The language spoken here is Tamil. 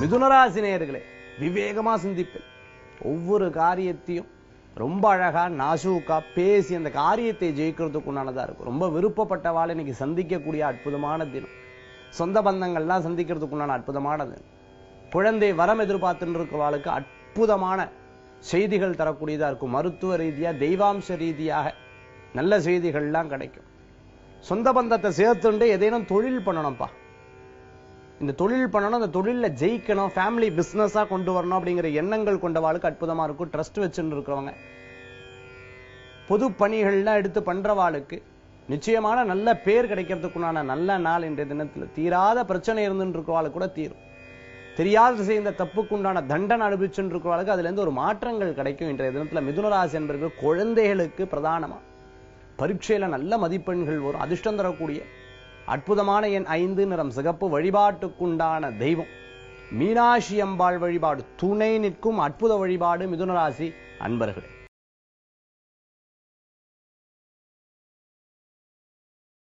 மிதுனராசி நேயர்களே விவேகமா சிந்திப்பேன் ஒவ்வொரு காரியத்தையும் ரொம்ப அழகா நாசூக்கா பேசி அந்த காரியத்தை ஜெயிக்கிறதுக்கு உண்டானதா இருக்கும் ரொம்ப விருப்பப்பட்டவாள் இன்னைக்கு சந்திக்கக்கூடிய அற்புதமான தினம் சொந்த பந்தங்கள்லாம் சந்திக்கிறதுக்கு உண்டான அற்புதமான தினம் குழந்தை வரம் எதிர்பார்த்துட்டு இருக்கிறவாளுக்கு அற்புதமான செய்திகள் தரக்கூடியதா இருக்கும் மருத்துவ ரீதியா தெய்வாம்ச ரீதியாக நல்ல செய்திகள்லாம் கிடைக்கும் சொந்த பந்தத்தை சேர்த்துண்டு ஏதேனும் தொழில் பண்ணணும்ப்பா இந்த தொழில் பண்ணணும் அந்த தொழில்ல ஜெயிக்கணும் ஃபேமிலி பிசினஸா கொண்டு வரணும் அப்படிங்கிற எண்ணங்கள் கொண்டவாளுக்கு அற்புதமா இருக்கும் ட்ரஸ்ட் வச்சுட்டு இருக்கிறவங்க பொது பணிகள்லாம் எடுத்து பண்றவாளுக்கு நிச்சயமான நல்ல பேர் கிடைக்கிறதுக்குண்டான நல்ல நாள் இன்றைய தினத்துல தீராத பிரச்சனை இருந்துட்டு இருக்கிறவாளுக்கு கூட தீரும் தெரியாத செய்த தப்புக்குண்டான தண்டனை அனுபவிச்சுட்டு இருக்கிறவாளுக்கு அதுல இருந்து ஒரு மாற்றங்கள் கிடைக்கும் இன்றைய தினத்துல மிதுனராசி என்பர்கள் குழந்தைகளுக்கு பிரதானமா பரீட்சையில நல்ல மதிப்பெண்கள் வரும் அதிர்ஷ்டம் தரக்கூடிய அற்புதமான எண் ஐந்து நிறம் சிகப்பு வழிபாட்டுக்குண்டான தெய்வம் மீனாட்சி அம்பாள் வழிபாடு துணை நிற்கும் அற்புத வழிபாடு மிதுனராசி அன்பர்களே